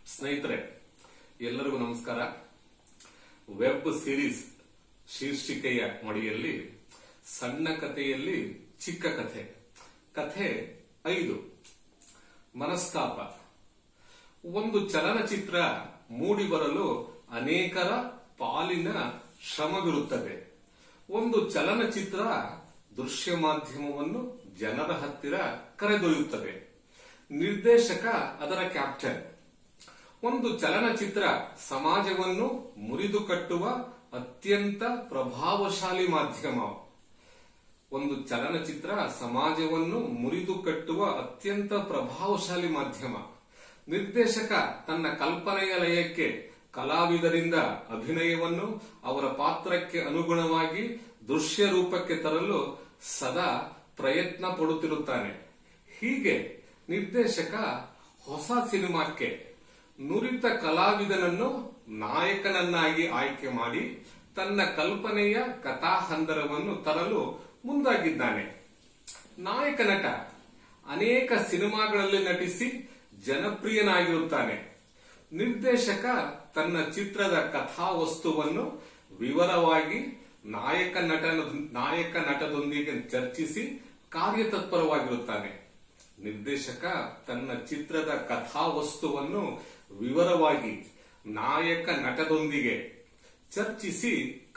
ಸ್ನೇಹಿತರೆ ಎಲ್ಲರಿಗೂ ನಮಸ್ಕಾರ ವೆಬ್ ಸಿರೀಸ್ ಶೀರ್ಷಿಕೆಯ ಮಡಿಯಲ್ಲಿ ಸಣ್ಣ ಕಥೆಯಲ್ಲಿ ಚಿಕ್ಕ ಕಥೆ ಕಥೆ ಐದು ಮನಸ್ತಾಪ ಒಂದು ಚಲನಚಿತ್ರ ಮೂಡಿಬರಲು ಅನೇಕರ ಪಾಲಿನ ಶ್ರಮವಿರುತ್ತದೆ ಒಂದು ಚಲನಚಿತ್ರ ದೃಶ್ಯ ಮಾಧ್ಯಮವನ್ನು ಜನರ ಹತ್ತಿರ ಕರೆದೊಯ್ಯುತ್ತದೆ ನಿರ್ದೇಶಕ ಅದರ ಕ್ಯಾಪ್ಟನ್ ಒಂದು ಚಲನಚಿತ್ರ ಸಮಾಜವನ್ನು ಮುರಿದು ಕಟ್ಟುವ ಅತ್ಯಂತ ಪ್ರಭಾವಶಾಲಿ ಮಾಧ್ಯಮ ಒಂದು ಚಲನಚಿತ್ರ ಸಮಾಜವನ್ನು ಮುರಿದು ಕಟ್ಟುವ ಅತ್ಯಂತ ಪ್ರಭಾವಶಾಲಿ ಮಾಧ್ಯಮ ನಿರ್ದೇಶಕ ತನ್ನ ಕಲ್ಪನೆಯ ಲಯಕ್ಕೆ ಕಲಾವಿದರಿಂದ ಅಭಿನಯವನ್ನು ಅವರ ಪಾತ್ರಕ್ಕೆ ಅನುಗುಣವಾಗಿ ದೃಶ್ಯ ರೂಪಕ್ಕೆ ತರಲು ಸದಾ ಪ್ರಯತ್ನ ಪಡುತ್ತಿರುತ್ತಾನೆ ಹೀಗೆ ನಿರ್ದೇಶಕ ಹೊಸ ಸಿನಿಮಾಕ್ಕೆ ನುರಿತ ಕಲಾವಿದನನ್ನು ನಾಯಕನನ್ನಾಗಿ ಆಯ್ಕೆ ಮಾಡಿ ತನ್ನ ಕಲ್ಪನೆಯ ಕಥಾಹಂದರವನ್ನು ತರಲು ಮುಂದಾಗಿದ್ದಾನೆ ನಾಯಕ ನಟ ಅನೇಕ ಸಿನಿಮಾಗಳಲ್ಲಿ ನಟಿಸಿ ಜನಪ್ರಿಯನಾಗಿರುತ್ತಾನೆ ನಿರ್ದೇಶಕ ತನ್ನ ಚಿತ್ರದ ಕಥಾವಸ್ತುವನ್ನು ವಿವರವಾಗಿ ನಾಯಕ ನಟನ ನಾಯಕ ನಟದೊಂದಿಗೆ ಚರ್ಚಿಸಿ ಕಾರ್ಯತತ್ಪರವಾಗಿರುತ್ತಾನೆ ನಿರ್ದೇಶಕ ತನ್ನ ಚಿತ್ರದ ಕಥಾವಸ್ತುವನ್ನು ವಿವರವಾಗಿ ನಾಯಕ ನಟದೊಂದಿಗೆ ಚರ್ಚಿಸಿ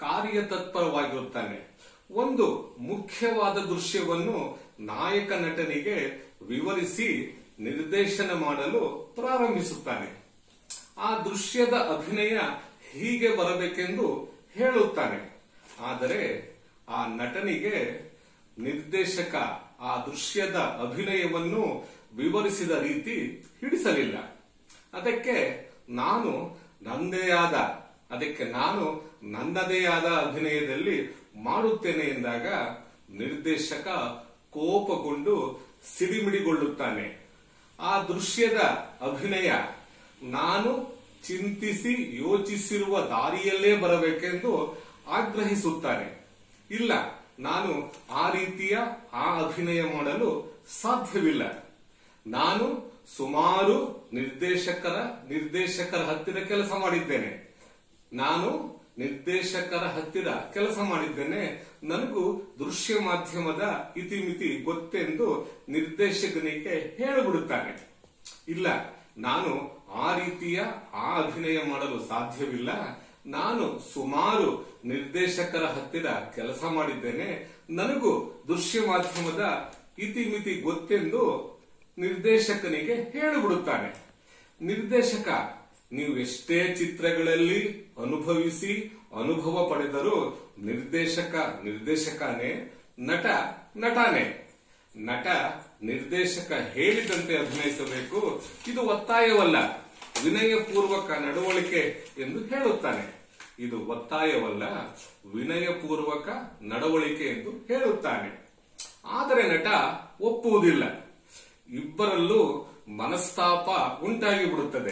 ಕಾರ್ಯತತ್ಪರವಾಗಿರುತ್ತಾನೆ ಒಂದು ಮುಖ್ಯವಾದ ದೃಶ್ಯವನ್ನು ನಾಯಕ ನಟನಿಗೆ ವಿವರಿಸಿ ನಿರ್ದೇಶನ ಮಾಡಲು ಪ್ರಾರಂಭಿಸುತ್ತಾನೆ ಆ ದೃಶ್ಯದ ಅಭಿನಯ ಹೀಗೆ ಬರಬೇಕೆಂದು ಹೇಳುತ್ತಾನೆ ಆದರೆ ಆ ನಟನಿಗೆ ನಿರ್ದೇಶಕ ಆ ದೃಶ್ಯದ ಅಭಿನಯವನ್ನು ವಿವರಿಸಿದ ರೀತಿ ಹಿಡಿಸಲಿಲ್ಲ ಅದಕ್ಕೆ ನಾನು ನಂದೇ ಆದ ಅದಕ್ಕೆ ನಾನು ನನ್ನದೇ ಆದ ಅಭಿನಯದಲ್ಲಿ ಮಾಡುತ್ತೇನೆ ಎಂದಾಗ ನಿರ್ದೇಶಕ ಕೋಪಗೊಂಡು ಸಿಡಿಮಿಡಿಗೊಳ್ಳುತ್ತಾನೆ ಆ ದೃಶ್ಯದ ಅಭಿನಯ ನಾನು ಚಿಂತಿಸಿ ಯೋಚಿಸಿರುವ ದಾರಿಯಲ್ಲೇ ಬರಬೇಕೆಂದು ಆಗ್ರಹಿಸುತ್ತಾನೆ ಇಲ್ಲ ನಾನು ಆ ರೀತಿಯ ಆ ಅಭಿನಯ ಮಾಡಲು ಸಾಧ್ಯವಿಲ್ಲ ನಾನು ಸುಮಾರು ನಿರ್ದೇಶಕರ ನಿರ್ದೇಶಕರ ಹತ್ತಿರ ಕೆಲಸ ಮಾಡಿದ್ದೇನೆ ನಾನು ನಿರ್ದೇಶಕರ ಹತ್ತಿರ ಕೆಲಸ ಮಾಡಿದ್ದೇನೆ ನನಗೂ ದೃಶ್ಯ ಮಾಧ್ಯಮದ ಇತಿಮಿತಿ ಗೊತ್ತೆಂದು ನಿರ್ದೇಶಕನಿಗೆ ಹೇಳಿಬಿಡುತ್ತಾನೆ ಇಲ್ಲ ನಾನು ಆ ರೀತಿಯ ಆ ಅಭಿನಯ ಮಾಡಲು ಸಾಧ್ಯವಿಲ್ಲ ನಾನು ಸುಮಾರು ನಿರ್ದೇಶಕರ ಹತ್ತಿರ ಕೆಲಸ ಮಾಡಿದ್ದೇನೆ ನನಗೂ ದೃಶ್ಯ ಮಾಧ್ಯಮದ ಇತಿಮಿತಿ ಗೊತ್ತೆಂದು ನಿರ್ದೇಶಕನಿಗೆ ಹೇಳಿಬಿಡುತ್ತಾನೆ ನಿರ್ದೇಶಕ ನೀವು ಎಷ್ಟೇ ಚಿತ್ರಗಳಲ್ಲಿ ಅನುಭವಿಸಿ ಅನುಭವ ಪಡೆದರೂ ನಿರ್ದೇಶಕ ನಿರ್ದೇಶಕನೇ ನಟ ನಟಾನೇ ನಟ ನಿರ್ದೇಶಕ ಹೇಳಿದಂತೆ ಅಭಿನಯಿಸಬೇಕು ಇದು ಒತ್ತಾಯವಲ್ಲ ವಿನಯಪೂರ್ವಕ ನಡವಳಿಕೆ ಎಂದು ಹೇಳುತ್ತಾನೆ ಇದು ಒತ್ತಾಯವಲ್ಲ ವಿನಯಪೂರ್ವಕ ನಡವಳಿಕೆ ಎಂದು ಹೇಳುತ್ತಾನೆ ಆದರೆ ನಟ ಒಪ್ಪುವುದಿಲ್ಲ ಇಬ್ಬರಲ್ಲೂ ಮನಸ್ತಾಪ ಉಂಟಾಗಿ ಬಿಡುತ್ತದೆ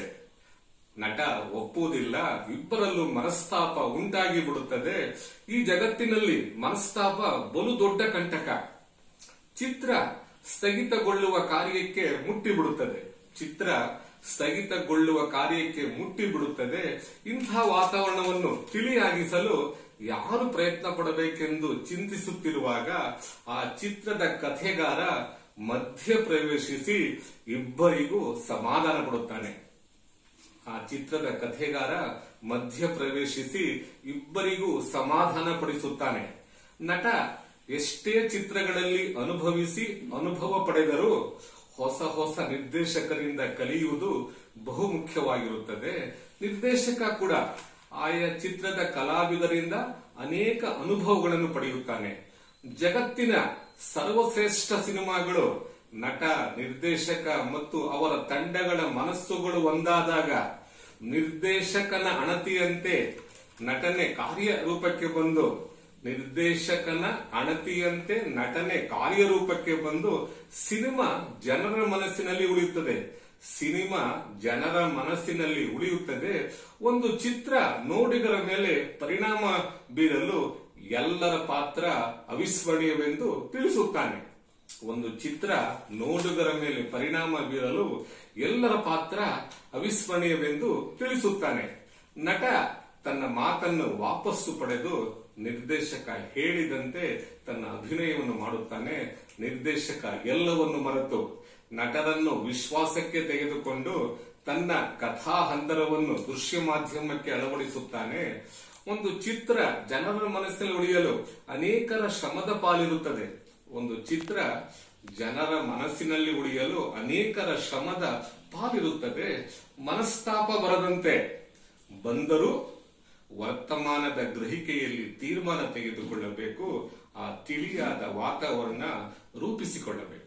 ನಟ ಒಪ್ಪುವುದಿಲ್ಲ ಇಬ್ಬರಲ್ಲೂ ಮನಸ್ತಾಪ ಉಂಟಾಗಿ ಬಿಡುತ್ತದೆ ಈ ಜಗತ್ತಿನಲ್ಲಿ ಮನಸ್ತಾಪ ಬಲು ದೊಡ್ಡ ಕಂಟಕ ಚಿತ್ರ ಸ್ಥಗಿತಗೊಳ್ಳುವ ಕಾರ್ಯಕ್ಕೆ ಮುಟ್ಟಿಬಿಡುತ್ತದೆ ಚಿತ್ರ ಸ್ಥಗಿತಗೊಳ್ಳುವ ಕಾರ್ಯಕ್ಕೆ ಮುಟ್ಟಿಬಿಡುತ್ತದೆ ಇಂತಹ ವಾತಾವರಣವನ್ನು ತಿಳಿಯಾಗಿಸಲು ಯಾರು ಪ್ರಯತ್ನ ಪಡಬೇಕೆಂದು ಚಿಂತಿಸುತ್ತಿರುವಾಗ ಆ ಚಿತ್ರದ ಕಥೆಗಾರ ಮಧ್ಯ ಪ್ರವೇಶಿಸಿ ಇಬ್ಬರಿಗೂ ಸಮಾಧಾನ ಪಡುತ್ತಾನೆ ಆ ಚಿತ್ರದ ಕಥೆಗಾರ ಮಧ್ಯ ಪ್ರವೇಶಿಸಿ ಇಬ್ಬರಿಗೂ ಸಮಾಧಾನ ಪಡಿಸುತ್ತಾನೆ ನಟ ಎಷ್ಟೇ ಚಿತ್ರಗಳಲ್ಲಿ ಅನುಭವಿಸಿ ಅನುಭವ ಪಡೆದರೂ ಹೊಸ ಹೊಸ ನಿರ್ದೇಶಕರಿಂದ ಕಲಿಯುವುದು ಬಹುಮುಖ್ಯವಾಗಿರುತ್ತದೆ ನಿರ್ದೇಶಕ ಕೂಡ ಆಯಾ ಚಿತ್ರದ ಕಲಾವಿದರಿಂದ ಅನೇಕ ಅನುಭವಗಳನ್ನು ಪಡೆಯುತ್ತಾನೆ ಜಗತ್ತಿನ ಸರ್ವಶ್ರೇಷ್ಠ ಸಿನಿಮಾಗಳು ನಟ ನಿರ್ದೇಶಕ ಮತ್ತು ಅವರ ತಂಡಗಳ ಮನಸ್ಸುಗಳು ಒಂದಾದಾಗ ನಿರ್ದೇಶಕನ ಅಣತಿಯಂತೆ ನಟನೆ ಕಾರ್ಯರೂಪಕ್ಕೆ ಬಂದು ನಿರ್ದೇಶಕನ ಅಣತಿಯಂತೆ ನಟನೆ ಕಾರ್ಯರೂಪಕ್ಕೆ ಬಂದು ಸಿನಿಮಾ ಜನರ ಮನಸ್ಸಿನಲ್ಲಿ ಉಳಿಯುತ್ತದೆ ಸಿನಿಮಾ ಜನರ ಮನಸ್ಸಿನಲ್ಲಿ ಉಳಿಯುತ್ತದೆ ಒಂದು ಚಿತ್ರ ನೋಡಿಗರ ಮೇಲೆ ಪರಿಣಾಮ ಬೀರಲು ಎಲ್ಲರ ಪಾತ್ರ ಅವಿಸ್ಮರಣೀಯವೆಂದು ತಿಳಿಸುತ್ತಾನೆ ಒಂದು ಚಿತ್ರ ನೋಡುಗರ ಮೇಲೆ ಪರಿಣಾಮ ಬೀರಲು ಎಲ್ಲರ ಪಾತ್ರ ಅವಿಸ್ಮರಣೀಯವೆಂದು ತಿಳಿಸುತ್ತಾನೆ ನಟ ತನ್ನ ಮಾತನ್ನು ವಾಪಸ್ಸು ಪಡೆದು ನಿರ್ದೇಶಕ ಹೇಳಿದಂತೆ ತನ್ನ ಅಭಿನಯವನ್ನು ಮಾಡುತ್ತಾನೆ ನಿರ್ದೇಶಕ ಎಲ್ಲವನ್ನು ಮರೆತು ನಟರನ್ನು ವಿಶ್ವಾಸಕ್ಕೆ ತೆಗೆದುಕೊಂಡು ತನ್ನ ಕಥಾ ಹಂದರವನ್ನು ದೃಶ್ಯ ಮಾಧ್ಯಮಕ್ಕೆ ಅಳವಡಿಸುತ್ತಾನೆ ಒಂದು ಚಿತ್ರ ಜನರ ಮನಸ್ಸಿನಲ್ಲಿ ಉಳಿಯಲು ಅನೇಕರ ಶ್ರಮದ ಪಾಲಿರುತ್ತದೆ ಒಂದು ಚಿತ್ರ ಜನರ ಮನಸ್ಸಿನಲ್ಲಿ ಉಳಿಯಲು ಅನೇಕರ ಶ್ರಮದ ಪಾಲಿರುತ್ತದೆ ಮನಸ್ತಾಪ ಬರದಂತೆ ಬಂದರೂ ವರ್ತಮಾನದ ಗ್ರಹಿಕೆಯಲ್ಲಿ ತೀರ್ಮಾನ ತೆಗೆದುಕೊಳ್ಳಬೇಕು ಆ ತಿಳಿಯಾದ ವಾತಾವರಣ ರೂಪಿಸಿಕೊಳ್ಳಬೇಕು